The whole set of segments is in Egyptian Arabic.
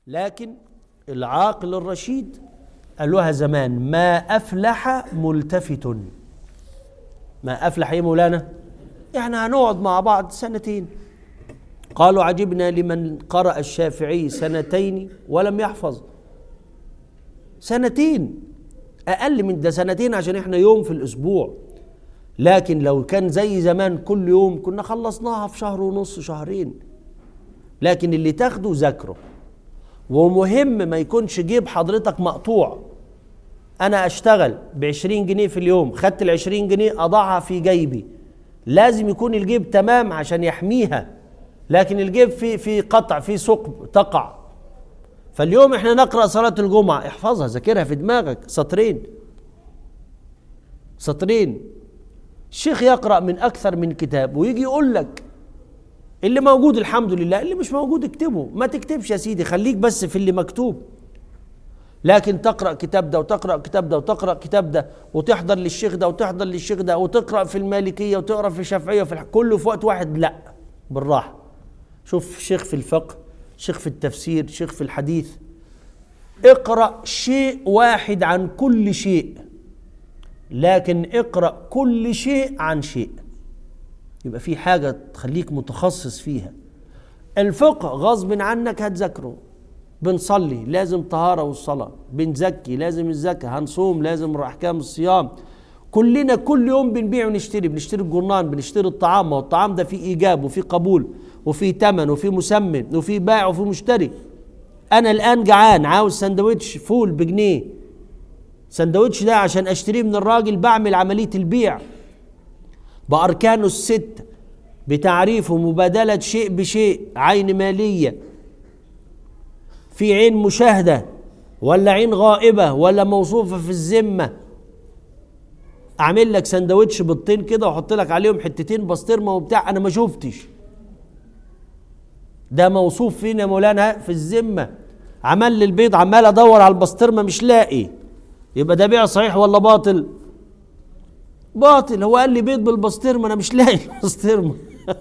لكن العاقل الرشيد قالوها زمان ما أفلح ملتفت ما أفلح إيه مولانا يعني هنقعد مع بعض سنتين قالوا عجبنا لمن قرأ الشافعي سنتين ولم يحفظ سنتين أقل من ده سنتين عشان احنا يوم في الأسبوع لكن لو كان زي زمان كل يوم كنا خلصناها في شهر ونص شهرين لكن اللي تاخده ذاكره ومهم ما يكونش جيب حضرتك مقطوع انا اشتغل ب 20 جنيه في اليوم خدت ال 20 جنيه اضعها في جيبي لازم يكون الجيب تمام عشان يحميها لكن الجيب في في قطع في ثقب تقع فاليوم احنا نقرا صلاه الجمعه احفظها ذاكرها في دماغك سطرين سطرين الشيخ يقرا من اكثر من كتاب ويجي يقول لك اللي موجود الحمد لله اللي مش موجود اكتبه ما تكتبش يا سيدي خليك بس في اللي مكتوب لكن تقرا كتاب ده وتقرا كتاب ده وتقرا كتاب ده وتحضر للشيخ ده وتحضر للشيخ ده وتقرا في المالكيه وتقرا في الشافعيه وفي الح... كله في وقت واحد لا بالراحه شوف شيخ في الفقه شيخ في التفسير شيخ في الحديث اقرا شيء واحد عن كل شيء لكن اقرا كل شيء عن شيء يبقى في حاجه تخليك متخصص فيها الفقه غصب عنك هتذاكره بنصلي لازم طهارة والصلاة بنزكي لازم الزكاة هنصوم لازم أحكام الصيام كلنا كل يوم بنبيع ونشتري بنشتري الجرنان بنشتري الطعام ما هو الطعام ده فيه إيجاب وفيه قبول وفيه تمن وفيه مسمن وفيه بايع وفيه مشتري أنا الآن جعان عاوز سندوتش فول بجنيه سندوتش ده عشان أشتريه من الراجل بعمل عملية البيع بأركانه الست بتعريف ومبادلة شيء بشيء عين مالية في عين مشاهدة ولا عين غائبة ولا موصوفة في الذمة أعمل لك سندوتش بالطين كده وأحط لك عليهم حتتين بسطرمة وبتاع أنا ما شفتش ده موصوف فين يا مولانا في الذمة عمل لي البيض عمال أدور على البسطرمة مش لاقي يبقى ده بيع صحيح ولا باطل؟ باطل هو قال لي بيض بالبسطرمة أنا مش لاقي البسطرمة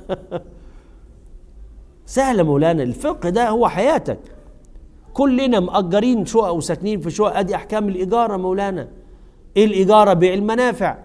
سهل مولانا الفقه ده هو حياتك كلنا مأجرين شقق وساكنين في شقق ادي احكام الاجاره مولانا ايه الاجاره بيع المنافع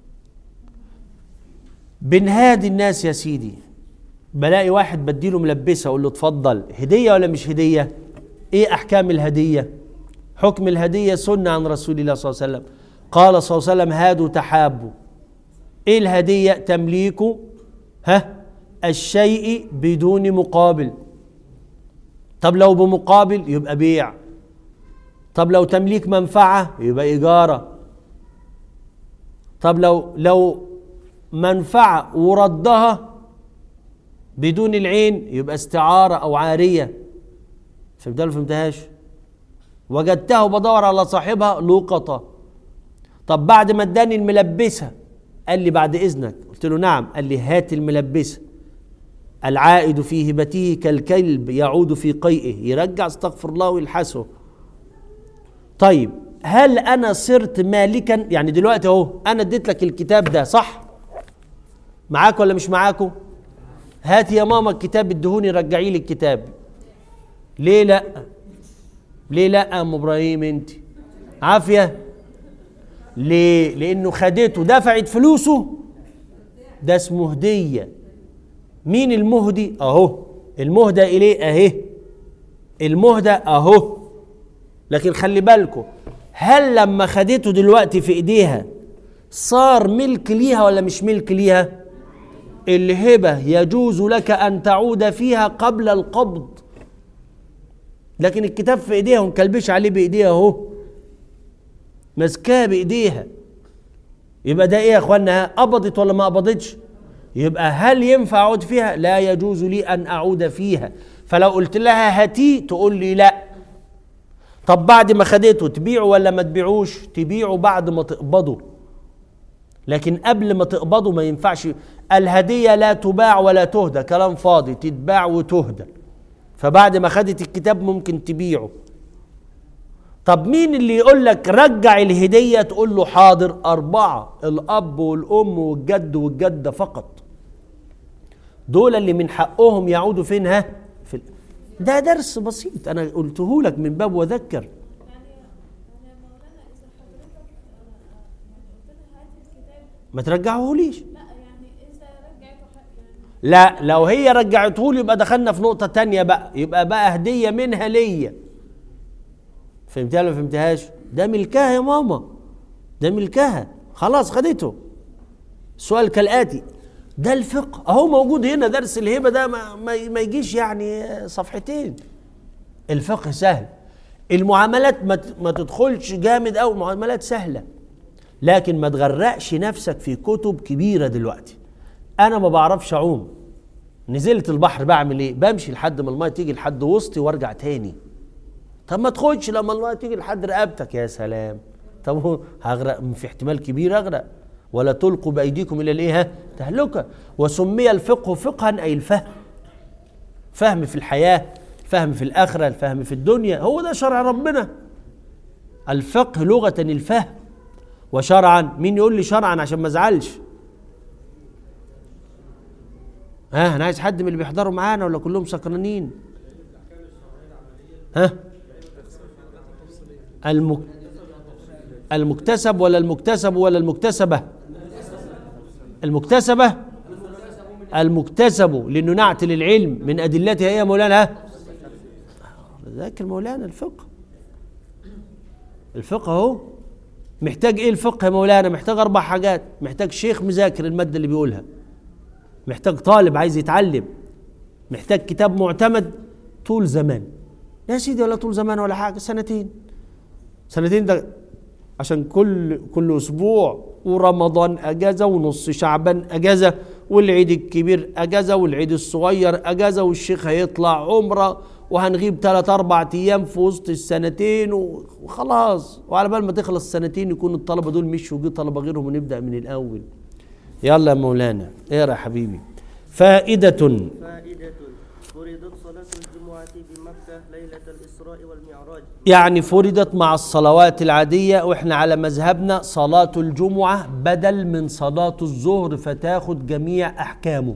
بنهادي الناس يا سيدي بلاقي واحد بديله ملبسه اقول له اتفضل هديه ولا مش هديه ايه احكام الهديه حكم الهديه سنه عن رسول الله صلى الله عليه وسلم قال صلى الله عليه وسلم هادوا تحابوا ايه الهديه تمليك ها الشيء بدون مقابل طب لو بمقابل يبقى بيع طب لو تمليك منفعة يبقى إيجارة طب لو لو منفعة وردها بدون العين يبقى استعارة أو عارية فهمتها ولا فهمتهاش؟ وجدتها وبدور على صاحبها لقطة طب بعد ما اداني الملبسة قال لي بعد إذنك قلت له نعم قال لي هات الملبسة العائد في هبته كالكلب يعود في قيئه يرجع استغفر الله ويلحسه طيب هل انا صرت مالكا يعني دلوقتي اهو انا اديت لك الكتاب ده صح معاك ولا مش معاكو هات يا ماما الكتاب ادهوني رجعي لي الكتاب ليه لا ليه لا يا ام ابراهيم انت عافيه ليه لانه خدته دفعت فلوسه ده اسمه هديه مين المهدي اهو المهدى اليه اهي المهدى اهو لكن خلي بالكم هل لما خدته دلوقتي في ايديها صار ملك ليها ولا مش ملك ليها الهبة يجوز لك أن تعود فيها قبل القبض لكن الكتاب في ايديها ومكلبش عليه بايديها اهو ماسكاه بايديها يبقى ده ايه يا اخوانا قبضت ولا ما قبضتش يبقى هل ينفع اعود فيها لا يجوز لي ان اعود فيها فلو قلت لها هاتي تقول لي لا طب بعد ما خدته تبيعه ولا ما تبيعوش تبيعه بعد ما تقبضه لكن قبل ما تقبضه ما ينفعش الهدية لا تباع ولا تهدى كلام فاضي تتباع وتهدى فبعد ما خدت الكتاب ممكن تبيعه طب مين اللي يقول لك رجع الهدية تقول له حاضر أربعة الأب والأم والجد والجدة فقط دول اللي من حقهم يعودوا فين ها في ده درس بسيط انا قلته لك من باب وذكر يعني يعني مولانا اذا حضرتك آه، يعني قلت لها هات الكتاب ما ترجعهوليش لا يعني اذا رجعته حق يعني لا لو هي رجعته لي يبقى دخلنا في نقطة تانية بقى يبقى بقى هدية منها ليا فهمتها ولا ما فهمتهاش ده ملكها يا ماما ده ملكها خلاص خدته السؤال كالآتي ده الفقه اهو موجود هنا درس الهبة ده ما, ما, ما يجيش يعني صفحتين الفقه سهل المعاملات ما, ت- ما تدخلش جامد أوي المعاملات سهلة لكن ما تغرقش نفسك في كتب كبيرة دلوقتي أنا ما بعرفش أعوم نزلت البحر بعمل إيه بمشي لحد ما الماء تيجي لحد وسطي وارجع تاني طب ما تخدش لما الماء تيجي لحد رقبتك يا سلام طب هو هغرق في احتمال كبير اغرق ولا تلقوا بايديكم الى الايه ها؟ تهلكه وسمي الفقه فقها اي الفهم فهم في الحياه فهم في الاخره الفهم في الدنيا هو ده شرع ربنا الفقه لغه الفهم وشرعا مين يقول لي شرعا عشان ما ازعلش ها انا عايز حد من اللي بيحضروا معانا ولا كلهم سكرانين ها المك... المكتسب ولا المكتسب ولا المكتسبة المكتسبة المكتسب لأنه نعت للعلم من أدلتها إيه يا مولانا ذاكر مولانا الفقه الفقه اهو محتاج ايه الفقه يا مولانا محتاج اربع حاجات محتاج شيخ مذاكر الماده اللي بيقولها محتاج طالب عايز يتعلم محتاج كتاب معتمد طول زمان يا سيدي ولا طول زمان ولا حاجه سنتين سنتين ده عشان كل كل اسبوع ورمضان اجازه ونص شعبان اجازه والعيد الكبير اجازه والعيد الصغير اجازه والشيخ هيطلع عمره وهنغيب ثلاث اربع ايام في وسط السنتين وخلاص وعلى بال ما تخلص السنتين يكون الطلبه دول مشوا وجي طلبه غيرهم ونبدا من الاول يلا يا مولانا اقرا يا حبيبي فائده فائدة فرضت صلاة الجمعة بمكة ليلة الإسراء والمعراج يعني فرضت مع الصلوات العادية واحنا على مذهبنا صلاة الجمعة بدل من صلاة الظهر فتاخد جميع أحكامه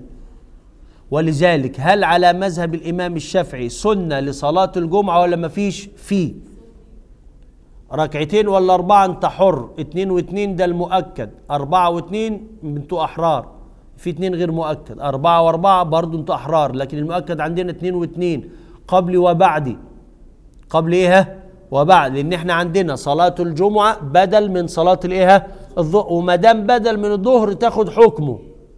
ولذلك هل على مذهب الإمام الشافعي سنة لصلاة الجمعة ولا مفيش فيه ركعتين ولا أربعة أنت حر اتنين واتنين ده المؤكد أربعة واتنين انتوا أحرار في اتنين غير مؤكد أربعة وأربعة برضو انتوا أحرار لكن المؤكد عندنا اتنين واتنين قبل وبعدي قبل ايه وبعد لان احنا عندنا صلاة الجمعة بدل من صلاة الايه الظهر وما دام بدل من الظهر تاخد حكمه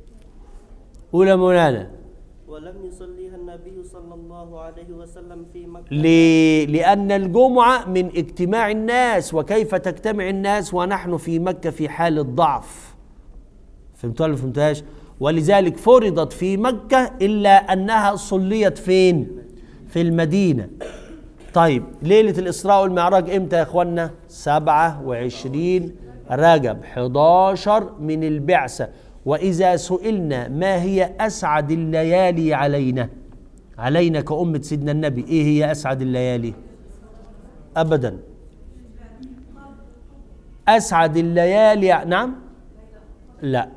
قول يا مولانا ولم يصليها النبي صلى الله عليه وسلم في مكة ليه؟ لأن الجمعة من اجتماع الناس وكيف تجتمع الناس ونحن في مكة في حالة ضعف فهمتوا ولا ما فهمتهاش ولذلك فرضت في مكة إلا أنها صليت فين في المدينة طيب ليلة الإسراء والمعراج إمتى يا إخوانا سبعة وعشرين رجب 11 من البعثة وإذا سئلنا ما هي أسعد الليالي علينا علينا كأمة سيدنا النبي إيه هي أسعد الليالي أبدا أسعد الليالي نعم لا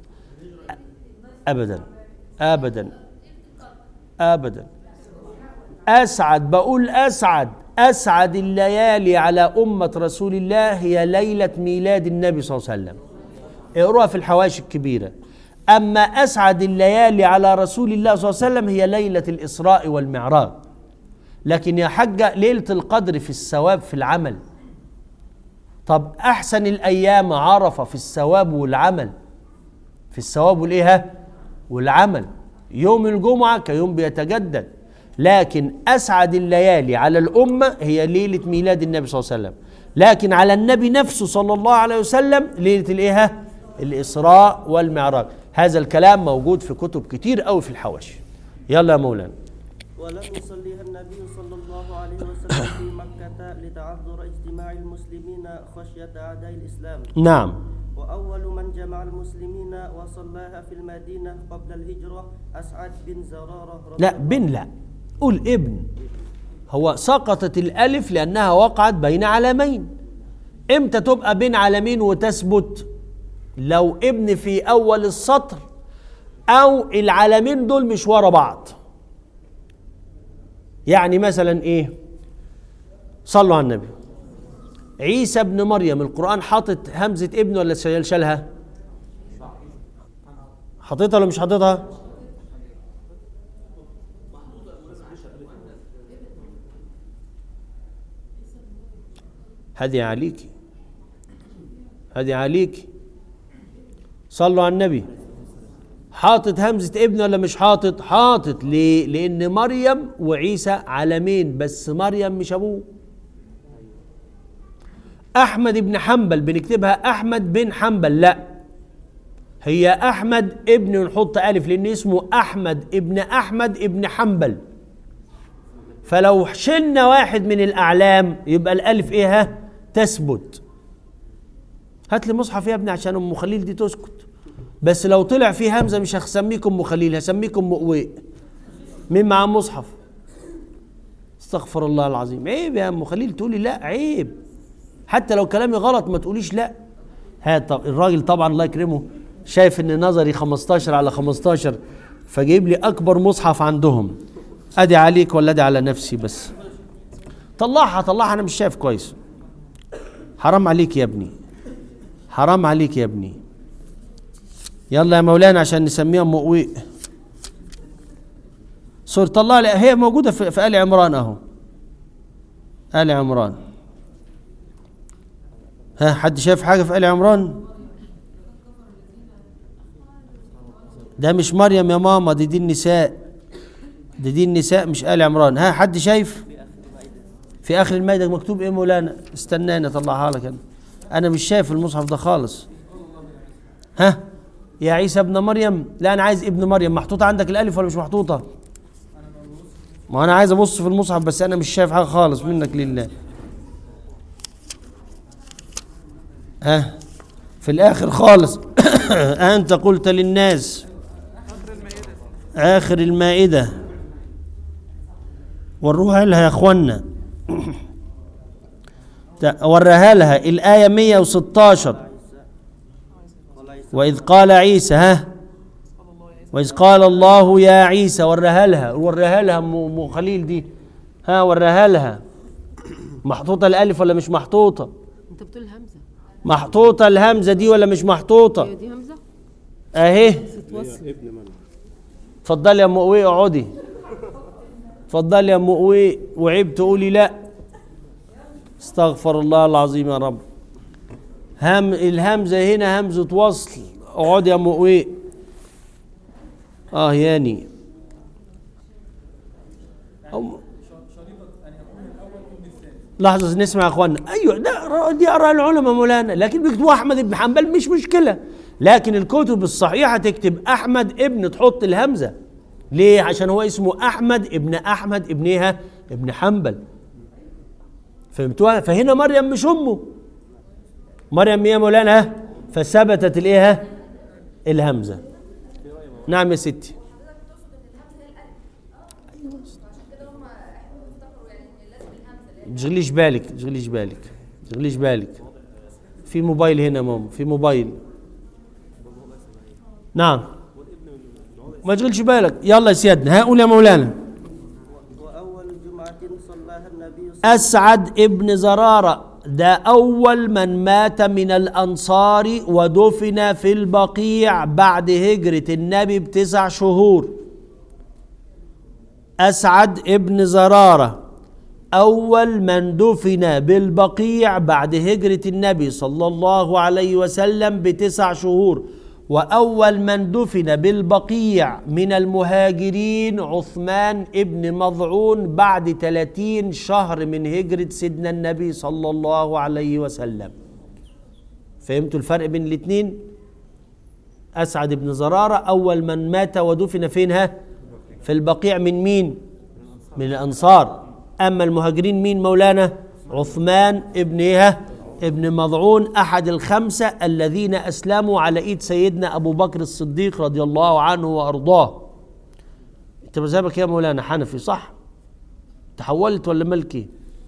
أبدا أبدا أبدا أسعد بقول أسعد أسعد الليالي على أمة رسول الله هي ليلة ميلاد النبي صلى الله عليه وسلم اقروها في الحواشي الكبيرة أما أسعد الليالي على رسول الله صلى الله عليه وسلم هي ليلة الإسراء والمعراج لكن يا حاجة ليلة القدر في الثواب في العمل طب أحسن الأيام عرفة في الثواب والعمل في الثواب والإيه والعمل يوم الجمعة كيوم بيتجدد لكن أسعد الليالي على الأمة هي ليلة ميلاد النبي صلى الله عليه وسلم لكن على النبي نفسه صلى الله عليه وسلم ليلة الإيه الإسراء والمعراج هذا الكلام موجود في كتب كتير قوي في الحواشي يلا يا مولانا ولم يصليها النبي صلى الله عليه وسلم في مكة لتعذر اجتماع المسلمين خشية أعداء الإسلام نعم وأول من جمع المسلمين وصلاها في المدينة قبل الهجرة أسعد بن زرارة رضي لا بن لا قول ابن هو سقطت الألف لأنها وقعت بين علمين امتى تبقى بين علمين وتثبت لو ابن في أول السطر أو العلمين دول مش ورا بعض يعني مثلا ايه صلوا على النبي عيسى ابن مريم القرآن حاطط همزة ابن ولا شال- شالها حاططها ولا مش حاططها هذه عليك هذه عليك صلوا على النبي حاطط همزة ابن ولا مش حاطط حاطط ليه لأن مريم وعيسى علمين بس مريم مش أبوه أحمد بن حنبل بنكتبها أحمد بن حنبل لا هي أحمد ابن ونحط ألف لأن اسمه أحمد ابن أحمد ابن حنبل فلو شلنا واحد من الأعلام يبقى الألف إيه ها تثبت هات لي مصحف يا ابني عشان أم خليل دي تسكت بس لو طلع فيه همزة مش هسميكم أم خليل هسميكم مؤوي مين معاه مصحف استغفر الله العظيم عيب يا أم خليل تقولي لا عيب حتى لو كلامي غلط ما تقوليش لا هات طب الراجل طبعا الله يكرمه شايف ان نظري 15 على 15 فجايب لي اكبر مصحف عندهم ادي عليك ولا ادي على نفسي بس طلعها طلعها انا مش شايف كويس حرام عليك يا ابني حرام عليك يا ابني يلا يا مولانا عشان نسميها مؤوئ سورة طلع لي هي موجودة في, في آل عمران اهو آل عمران ها حد شايف حاجة في آل عمران ده مش مريم يا ماما دي دي النساء دي دي النساء مش آل عمران ها حد شايف في آخر المائدة مكتوب إيه مولانا استناني أطلعها لك أنا أنا مش شايف المصحف ده خالص ها يا عيسى ابن مريم لا أنا عايز ابن مريم محطوطة عندك الألف ولا مش محطوطة ما أنا عايز أبص في المصحف بس أنا مش شايف حاجة خالص منك لله ها في الآخر خالص أنت قلت للناس آخر المائدة وروها لها يا أخوانا تا- وريها لها الآية 116 وإذ قال عيسى ها وإذ قال الله يا عيسى وريها لها وريها لها أم أم خليل دي ها وريها لها محطوطة الألف ولا مش محطوطة انت بتقول همزه محطوطة الهمزة دي ولا مش محطوطة هي دي همزه اهي تتوصل اتفضلي يا ام قوي اقعدي اتفضلي يا ام قوي وعيب تقولي لا استغفر الله العظيم يا رب هم الهمزه هنا همزه وصل اقعدي يا ام قوي اه ياني أم... لحظة نسمع يا اخوانا ايوه ده دي اراء العلماء مولانا لكن بيكتبوا احمد بن حنبل مش مشكلة لكن الكتب الصحيحة تكتب احمد ابن تحط الهمزة ليه عشان هو اسمه احمد ابن احمد ابنها ابن حنبل فهمتوها فهنا مريم مش امه مريم يا مولانا فثبتت الايه الهمزه نعم يا ستي تشغليش بالك تشغليش بالك تشغليش بالك في موبايل هنا يا ماما في موبايل نعم ما تشغلش بالك يلا يا سيادنا ها قول يا مولانا وأول جمعة صلاها النبي صلى أسعد ابن زرارة ده أول من مات من الأنصار ودفن في البقيع بعد هجرة النبي بتسع شهور أسعد ابن زرارة أول من دفن بالبقيع بعد هجرة النبي صلى الله عليه وسلم بتسع شهور وأول من دفن بالبقيع من المهاجرين عثمان ابن مضعون بعد 30 شهر من هجرة سيدنا النبي صلى الله عليه وسلم فهمتوا الفرق بين الاثنين أسعد بن زرارة أول من مات ودفن فينها في البقيع من مين من الأنصار أما المهاجرين مين مولانا عثمان ابن إيه ابن مضعون أحد الخمسة الذين أسلموا على إيد سيدنا أبو بكر الصديق رضي الله عنه وأرضاه أنت مذهبك يا مولانا حنفي صح تحولت ولا ملكي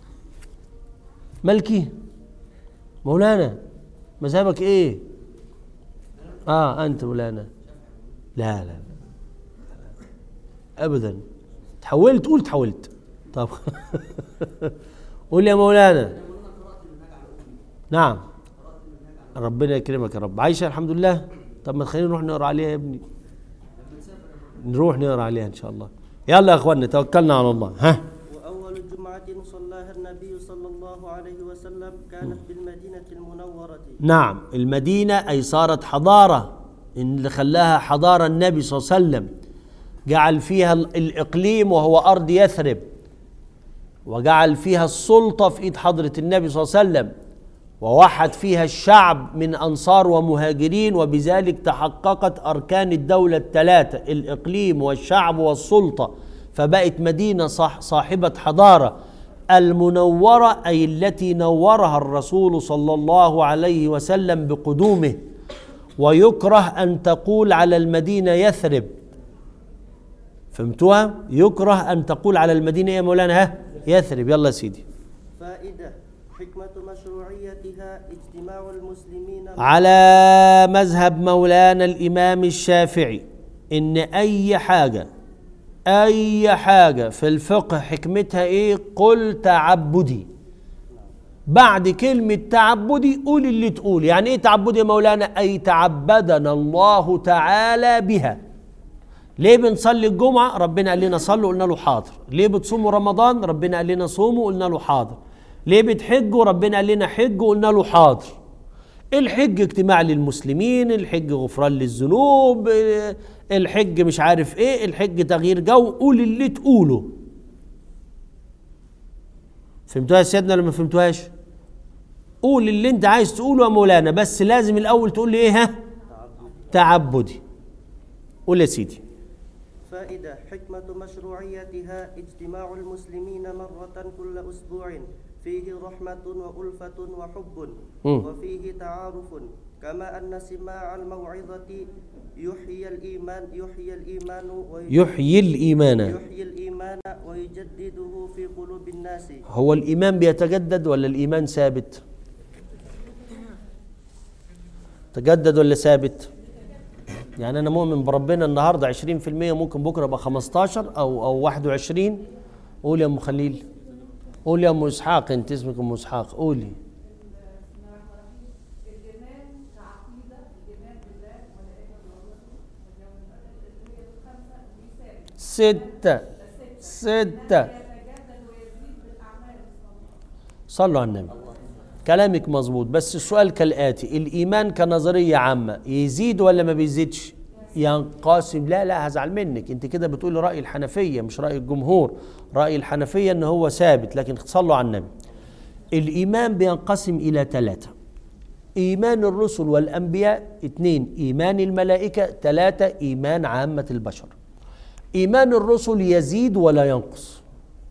ملكي مولانا مذهبك ايه اه انت مولانا لا لا لا ابدا تحولت قول تحولت طب قول يا مولانا نعم ربنا يكرمك يا رب عايشة الحمد لله طب ما تخلينا نروح نقرا عليها يا ابني نروح نقرا عليها ان شاء الله يلا يا اخوانا توكلنا على الله ها وأول جمعة صلاها النبي صلى الله عليه وسلم كانت بالمدينة المنورة نعم المدينة أي صارت حضارة إن اللي خلاها حضارة النبي صلى الله عليه وسلم جعل فيها ال- الإقليم وهو أرض يثرب وجعل فيها السلطة في إيد حضرة النبي صلى الله عليه وسلم ووحد فيها الشعب من أنصار ومهاجرين وبذلك تحققت أركان الدولة الثلاثة الإقليم والشعب والسلطة فبقت مدينة صح صاحبة حضارة المنورة أي التي نورها الرسول صلى الله عليه وسلم بقدومه ويكره أن تقول على المدينة يثرب فهمتوها؟ يكره أن تقول على المدينة يا مولانا ها يثرب يلا يا سيدي فائدة حكمة مشروعيتها اجتماع المسلمين على مذهب مولانا الامام الشافعي ان اي حاجه اي حاجه في الفقه حكمتها ايه قل تعبدي بعد كلمة تعبدي قول اللي تقول يعني ايه تعبدي يا مولانا اي تعبدنا الله تعالى بها ليه بنصلي الجمعة ربنا قال لنا صلوا قلنا له حاضر ليه بتصوموا رمضان ربنا قال لنا صوموا قلنا له حاضر ليه بتحجوا ربنا قال لنا حجوا قلنا له حاضر الحج اجتماع للمسلمين الحج غفران للذنوب اه، الحج مش عارف ايه الحج تغيير جو قول اللي تقوله فهمتوها يا سيدنا ولا ما فهمتوهاش قول اللي انت عايز تقوله يا مولانا بس لازم الاول تقول لي ايه ها تعبدي قول يا سيدي فائدة حكمة مشروعيتها اجتماع المسلمين مرة كل أسبوع فيه رحمة وألفة وحب مم. وفيه تعارف كما أن سماع الموعظة يحيي الإيمان يحيي الإيمان وي- يحيي الايمان يحيي الإيمان ويجدده في قلوب الناس هو الايمان بيتجدد ولا الايمان ثابت تجدد ولا ثابت يعني انا مؤمن بربنا النهارده 20% ممكن بكره ابقى 15 او او 21 قول يا ام خليل قول يا ام اسحاق انت اسمك ام اسحاق قولي الإيمان كعقيدة الإيمان بالله والملائكة والرسل واليوم الآخر اللي هي الخمسة دي ثابت ستة ستة يتجدد ويزيد بالأعمال الصالحة صلوا على النبي كلامك مظبوط بس السؤال كالآتي الإيمان كنظرية عامة يزيد ولا ما بيزيدش ينقسم لا لا هزعل منك انت كده بتقولي رأي الحنفية مش رأي الجمهور رأي الحنفية ان هو ثابت لكن صلوا على النبي الإيمان بينقسم إلى ثلاثة إيمان الرسل والأنبياء اثنين إيمان الملائكة ثلاثة إيمان عامة البشر إيمان الرسل يزيد ولا ينقص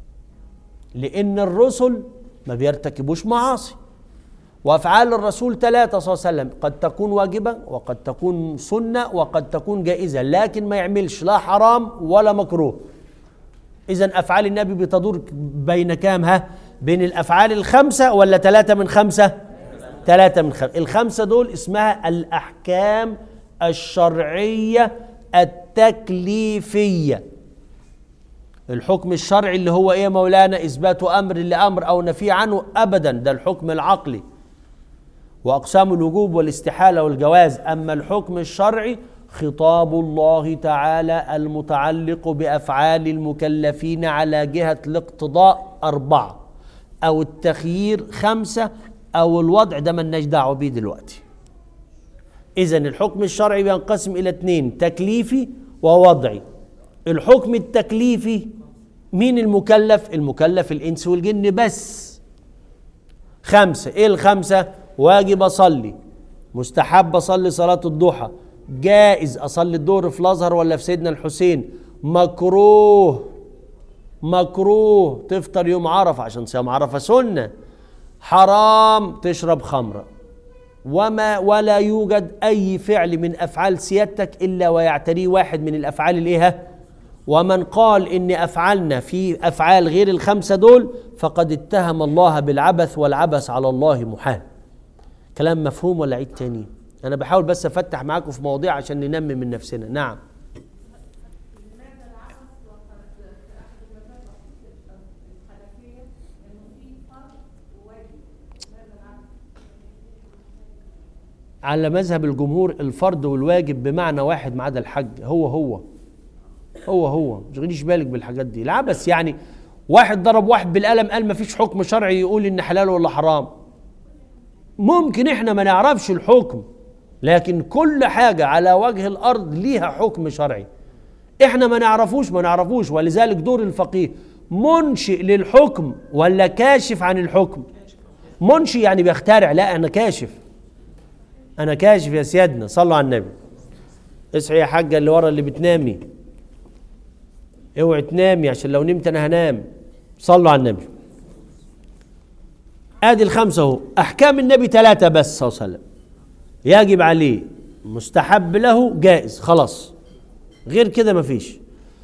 لأن الرسل ما بيرتكبوش معاصي وأفعال الرسول ثلاثة صلى الله عليه وسلم قد تكون واجبة وقد تكون سنة وقد تكون جائزة لكن ما يعملش لا حرام ولا مكروه إذا أفعال النبي بتدور بين كام ها بين الأفعال الخمسة ولا ثلاثة من خمسة ثلاثة من خمسة الخمسة دول اسمها الأحكام الشرعية التكليفية الحكم الشرعي اللي هو ايه يا مولانا اثبات امر لامر او نفي عنه ابدا ده الحكم العقلي واقسام الوجوب والاستحاله والجواز اما الحكم الشرعي خطاب الله تعالى المتعلق بافعال المكلفين على جهه الاقتضاء اربعه او التخيير خمسه او الوضع ده ملناش دعوه بيه دلوقتي اذا الحكم الشرعي بينقسم الى اثنين تكليفي ووضعي الحكم التكليفي مين المكلف المكلف الانس والجن بس خمسة ايه الخمسة واجب اصلي مستحب اصلي صلاة الضحى جائز اصلي الظهر في الازهر ولا في سيدنا الحسين مكروه مكروه تفطر يوم عرفة عشان صيام عرفة سنة حرام تشرب خمرة وما ولا يوجد اي فعل من افعال سيادتك الا ويعتريه واحد من الافعال الايه ومن قال ان افعالنا في افعال غير الخمسه دول فقد اتهم الله بالعبث والعبث على الله محال كلام مفهوم ولا عيد تاني انا بحاول بس افتح معاكم في مواضيع عشان ننمي من نفسنا نعم لماذا العبث وقد في أحد المذاهب على مذهب الجمهور الفرض والواجب بمعنى واحد ما عدا الحج هو هو هو هو ما تشغليش بالك بالحاجات دي لا بس يعني واحد ضرب واحد بالقلم قال ما فيش حكم شرعي يقول ان حلال ولا حرام ممكن احنا ما نعرفش الحكم لكن كل حاجة على وجه الأرض ليها حكم شرعي احنا ما نعرفوش ما نعرفوش ولذلك دور الفقيه منشئ للحكم ولا كاشف عن الحكم منشئ يعني بيخترع لا انا كاشف انا كاشف يا سيادنا صلوا على النبي اصحي يا حاجه اللي ورا اللي بتنامي اوعي تنامي عشان لو نمت انا هنام صلوا على النبي ادي الخمسه اهو احكام النبي ثلاثه بس صلى الله عليه وسلم يجب عليه مستحب له جائز خلاص غير كده مفيش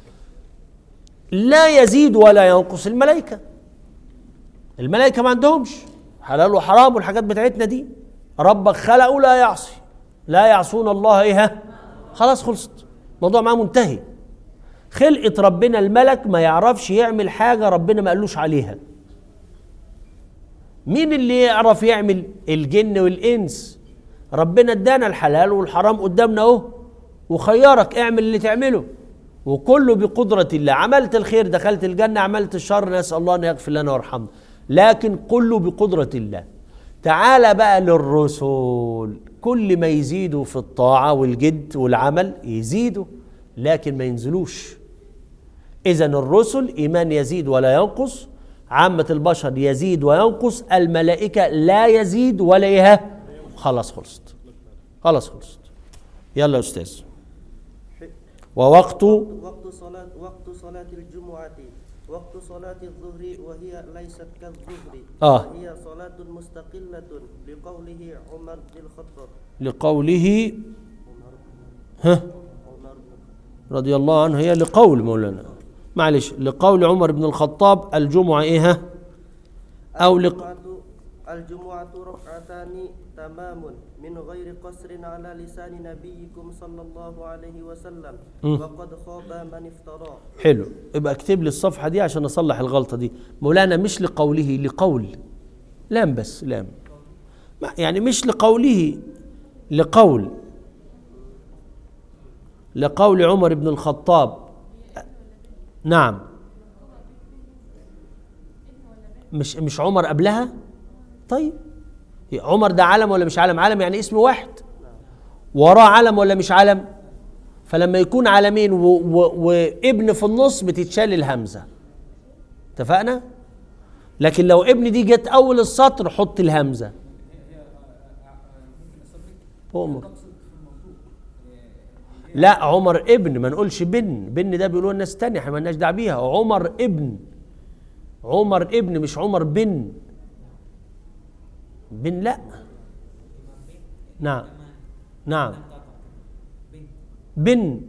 لا يزيد ولا ينقص الملائكه الملائكه ما عندهمش حلال وحرام والحاجات بتاعتنا دي ربك خلقه لا يعصي لا يعصون الله ايه خلاص خلصت الموضوع معاه منتهي خلقة ربنا الملك ما يعرفش يعمل حاجة ربنا ما قالوش عليها مين اللي يعرف يعمل الجن والإنس ربنا ادانا الحلال والحرام قدامنا اهو وخيرك اعمل اللي تعمله وكله بقدرة الله عملت الخير دخلت الجنة عملت الشر نسأل الله أن يغفر لنا ويرحمنا لكن كله بقدرة الله تعال بقى للرسل كل ما يزيدوا في الطاعة والجد والعمل يزيدوا لكن ما ينزلوش إذا الرسل إيمان يزيد ولا ينقص عامة البشر يزيد وينقص الملائكة لا يزيد ولا إيه خلاص خلصت خلاص خلصت يلا يا أستاذ ووقت وقت صلاة وقت صلاة الجمعة وقت صلاة الظهر وهي ليست كالظهر آه. هي صلاة مستقلة لقوله عمر بن الخطاب لقوله ها عمر بن الخطاب رضي الله عنه هي لقول مولانا معلش لقول عمر بن الخطاب الجمعة إيه ها؟ أو لق... الجمعة الجمعة ركعتان تمام من غير قصر على لسان نبيكم صلى الله عليه وسلم مم. وقد خاب من افترى حلو يبقى اكتب لي الصفحة دي عشان أصلح الغلطة دي مولانا مش لقوله لقول لام بس لام ما- يعني مش لقوله لقول لقول عمر بن الخطاب نعم مش مش عمر قبلها طيب عمر ده علم ولا مش علم علم يعني اسم واحد وراه علم ولا مش علم فلما يكون علمين و- و- وابن في النص بتتشال الهمزه اتفقنا لكن لو ابن دي جت اول السطر حط الهمزه أمر لا عمر ابن ما نقولش بن بن ده بيقولوا الناس تانية احنا مالناش دعوه بيها عمر ابن عمر ابن مش عمر بن بن لا نعم نعم بن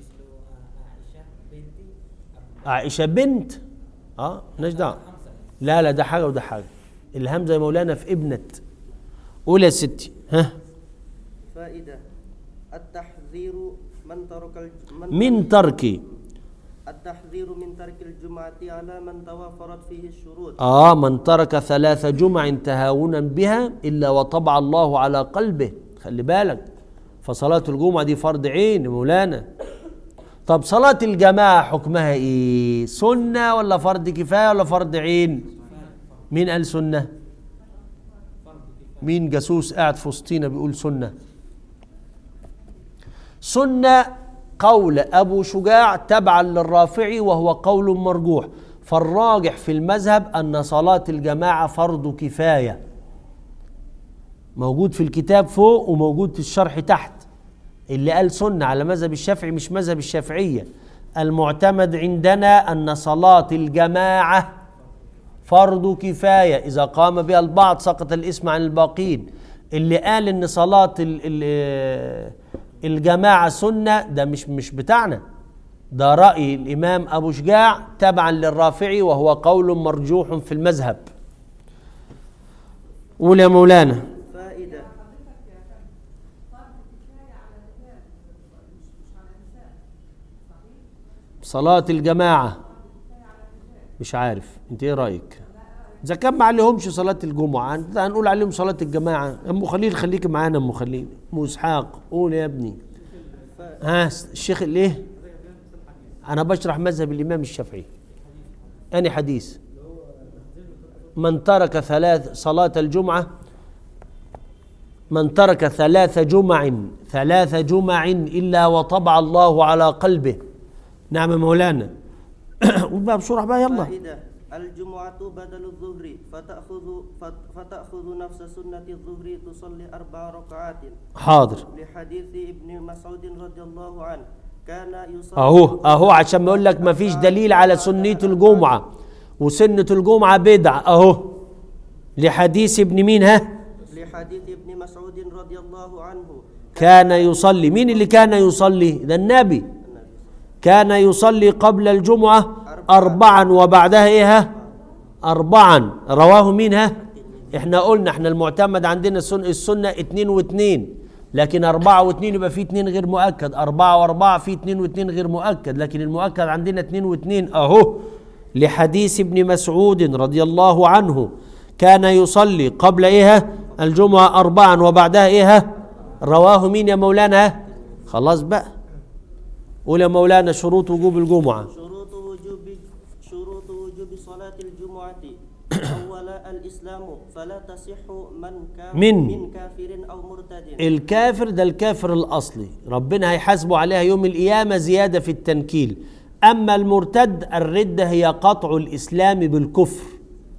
عائشة بنت اه مالناش دعوه لا لا ده حاجة وده حاجة الهمزة يا مولانا في ابنة قول يا ستي ها فائدة التحذير من ترك الج... من, من ترك التحذير من ترك الجمعة على من توافرت فيه الشروط آه من ترك ثلاث جمع تهاونا بها إلا وطبع الله على قلبه خلي بالك فصلاة الجمعة دي فرض عين يا مولانا طب صلاة الجماعة حكمها إيه سنة ولا فرض كفاية ولا فرض عين مين قال سنة مين جاسوس قاعد في وسطينا بيقول سنة سنة قول أبو شجاع تبعا للرافعي وهو قول مرجوح فالراجح في المذهب أن صلاة الجماعة فرض كفاية موجود في الكتاب فوق وموجود في الشرح تحت اللي قال سنة على مذهب الشافعي مش مذهب الشافعية المعتمد عندنا أن صلاة الجماعة فرض كفاية إذا قام بها البعض سقط الاسم عن الباقين اللي قال إن صلاة ال ال الجماعة سنة ده مش مش بتاعنا ده رأي الإمام أبو شجاع تبعا للرافعي وهو قول مرجوح في المذهب قول يا مولانا فائدة صلاة الجماعة مش عارف انت ايه رأيك اذا كان ما عليهمش صلاه الجمعه هن- هنقول عليهم صلاه الجماعه ام خليل خليك معانا ام خليل ام اسحاق قول يا ابني ها الشيخ الايه انا بشرح مذهب الامام الشافعي اني حديث من ترك ثلاث صلاه الجمعه من ترك ثلاث جمع ثلاث جمع الا وطبع الله على قلبه نعم يا مولانا قول بقى بسرعه بقى يلا فائدة الجمعة بدل الظهر فتأخذ فت- فتأخذ نفس سنة الظهر تصلي أربع ركعات حاضر لحديث ابن مسعود رضي الله عنه كان يصلي اهو اهو عشان ما يقول لك ما فيش دليل على سنية الجمعة وسنة الجمعة بدعة اهو لحديث ابن مين ها لحديث ابن مسعود رضي الله عنه كان يصلي مين اللي كان يصلي ده النبي كان يصلي قبل الجمعة أربعا وبعدها إيه ها؟ أربعا رواه مين ها إحنا قلنا إحنا المعتمد عندنا السنة, السنة اتنين واتنين لكن أربعة واتنين يبقى في اتنين غير مؤكد أربعة وأربعة في اتنين واتنين غير مؤكد لكن المؤكد عندنا اتنين واتنين أهو لحديث ابن مسعود رضي الله عنه كان يصلي قبل إيه ها؟ الجمعة أربعا وبعدها إيه ها؟ رواه مين يا مولانا خلاص بقى قول يا مولانا شروط وجوب الجمعة شروط وجوب شروط وجوب صلاة الجمعة أولا الإسلام فلا تصح من كان من؟ من كافر أو مرتد الكافر ده الكافر الأصلي ربنا هيحاسبه عليها يوم القيامة زيادة في التنكيل أما المرتد الردة هي قطع الإسلام بالكفر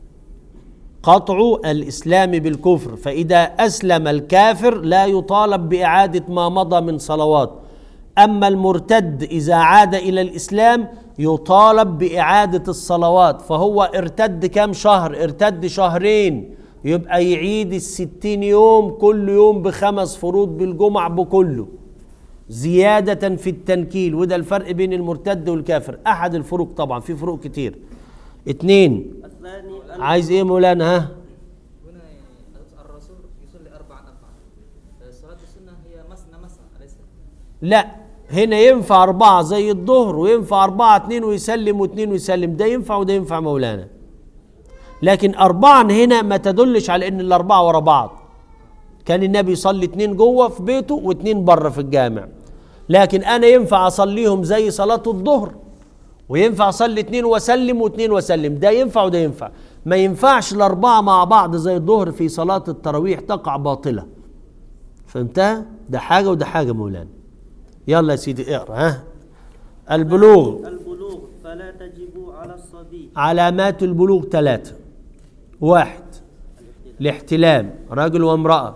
قطع الإسلام بالكفر فإذا أسلم الكافر لا يطالب بإعادة ما مضى من صلوات أما المرتد إذا عاد إلى الإسلام يطالب بإعادة الصلوات فهو ارتد كم شهر ارتد شهرين يبقى يعيد الستين يوم كل يوم بخمس فروض بالجمع بكله زيادة في التنكيل وده الفرق بين المرتد والكافر أحد الفروق طبعا في فروق كتير اتنين الثاني ال- عايز ايه مولانا ها هنا الرسول يصلي أربعا أربعا صلاة السنة هي مثنى مثنى أليس؟ لا هنا ينفع أربعة زي الظهر وينفع أربعة اتنين ويسلم واتنين ويسلم ده ينفع وده ينفع مولانا لكن أربعا هنا ما تدلش على إن الأربعة ورا بعض كان النبي يصلي اتنين جوه في بيته واتنين بره في الجامع لكن أنا ينفع أصليهم زي صلاة الظهر وينفع أصلي اتنين وأسلم واتنين وأسلم ده ينفع وده ينفع ما ينفعش الأربعة مع بعض زي الظهر في صلاة التراويح تقع باطلة فهمتها؟ ده حاجة وده حاجة مولانا يلا يا سيدي اقرا ها البلوغ البلوغ فلا تجب على الصبي علامات البلوغ ثلاثة واحد الاحتلام رجل وامرأة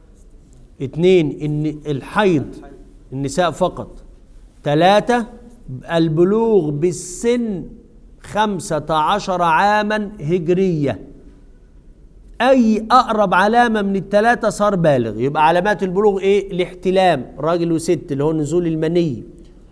اثنين ان الحيض النساء فقط ثلاثة البلوغ بالسن خمسة عشر عاما هجرية أي أقرب علامة من الثلاثة صار بالغ يبقى علامات البلوغ إيه؟ الاحتلام راجل وست اللي هو نزول المني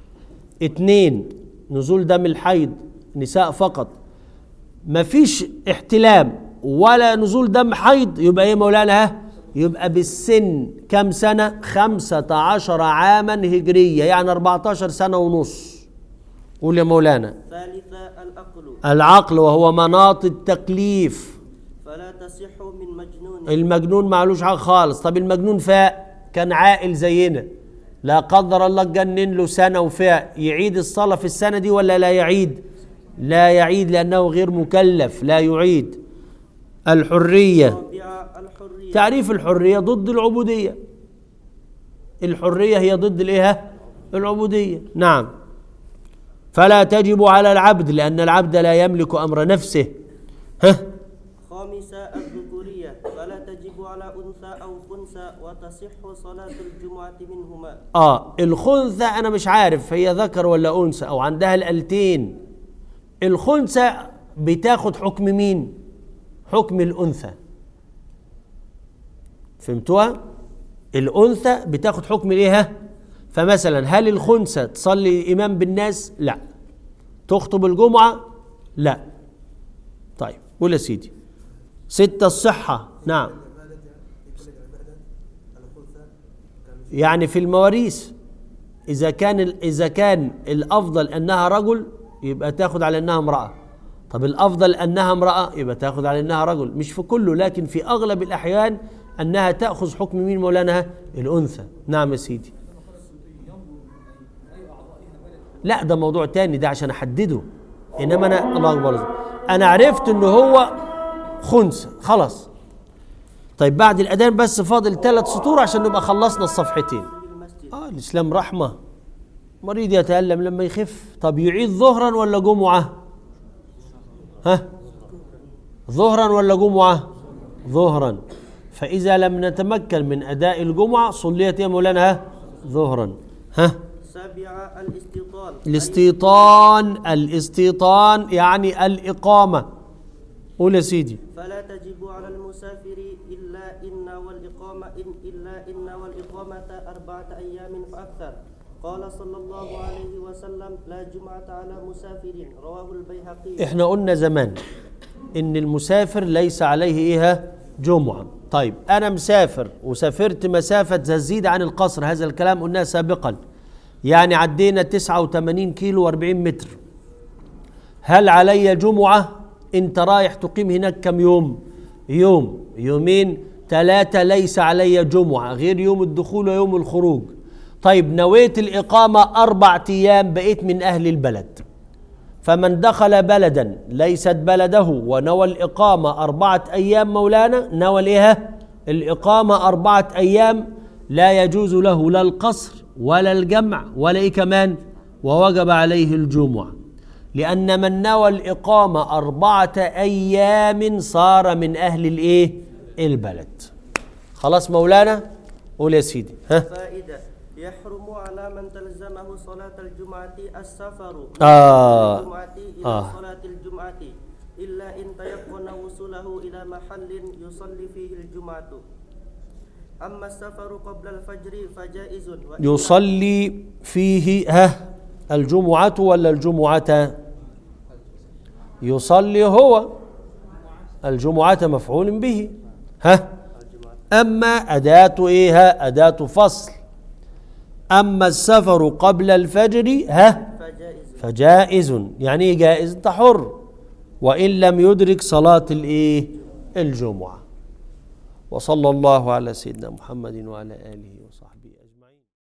اتنين نزول دم الحيض نساء فقط مفيش احتلام ولا نزول دم حيض يبقى ايه مولانا ها يبقى بالسن كم سنة خمسة عشر عاما هجرية يعني 14 سنة ونص قول يا مولانا ثالثا الأقل العقل وهو مناط التكليف فلا تصح من مجنون المجنون معلوش حاجه خالص طب المجنون فاق كان عاقل زينا لا قدر الله اتجنن له سنه وفاق يعيد الصلاه في السنه دي ولا لا يعيد لا يعيد لانه غير مكلف لا يعيد الحريه رابعا الحرية تعريف الحريه ضد العبوديه الحريه هي ضد الايه العبوديه نعم فلا تجب على العبد لان العبد لا يملك امر نفسه ها خامسا الذكورية فلا تجب على أنثى أو خنثى وتصح صلاة الجمعة منهما اه الخنثى انا مش عارف هي ذكر ولا انثى او عندها الالتين الخنثى بتاخد حكم مين حكم الانثى فهمتوها الانثى بتاخد حكم الايه فمثلا هل الخنثى تصلي امام بالناس لا تخطب الجمعه لا طيب قول يا سيدي ستة الصحة نعم يعني في المواريث إذا كان إذا كان الأفضل أنها رجل يبقى تاخد على أنها امرأة طب الافضل انها امراه يبقى تاخذ على انها رجل مش في كله لكن في اغلب الاحيان انها تاخذ حكم مين مولانا الانثى نعم يا سيدي لا ده موضوع تاني ده عشان احدده انما انا الله اكبر انا عرفت ان هو خنثى خلاص طيب بعد الاذان بس فاضل ثلاث سطور عشان نبقى خلصنا الصفحتين في المسجد اه الاسلام رحمه مريض يتالم لما يخف طب يعيد ظهرا ولا جمعه ها ظهرا ولا جمعه ظهرا فاذا لم نتمكن من اداء الجمعه صليت يا مولانا ها ظهرا ها سابعة الاستيطان الاستيطان الاستيطان يعني الاقامه قول يا سيدي فلا تجب على المسافر إلا إن والإقامة إن إلا إن والإقامة أربعة أيام فأكثر قال صلى الله عليه وسلم لا جمعة على مسافر رواه البيهقي احنا قلنا زمان ان المسافر ليس عليه ايه جمعة طيب انا مسافر وسافرت مسافة تزيد عن القصر هذا الكلام قلناه سابقا يعني عدينا 89 كيلو و40 متر هل علي جمعة انت رايح تقيم هناك كم يوم يوم يومين ثلاثة ليس علي جمعة غير يوم الدخول ويوم الخروج طيب نويت الإقامة أربع أيام بقيت من أهل البلد فمن دخل بلدا ليست بلده ونوى الإقامة أربعة أيام مولانا نوى الإيه الإقامة أربعة أيام لا يجوز له لا القصر ولا الجمع ولا إيه كمان ووجب عليه الجمعة لأن من نوى الإقامة أربعة أيام صار من أهل الإيه البلد خلاص مولانا قول يا سيدي ها فائدة يحرم على من تلزمه صلاة الجمعة السفر من آه. الجمعة إلى آه. صلاة الجمعة إلا إن تيقن وصوله إلى محل يصلي فيه الجمعة أما السفر قبل الفجر فجائز وإن- يصلي فيه ها الجمعة ولا الجمعة يصلي هو الجمعة مفعول به ها أما أداة إيه ها أداة فصل أما السفر قبل الفجر ها فجائز فجائز يعني إيه جائز أنت حر وإن لم يدرك صلاة الإيه الجمعة وصلى الله على سيدنا محمد وعلى آله وصحبه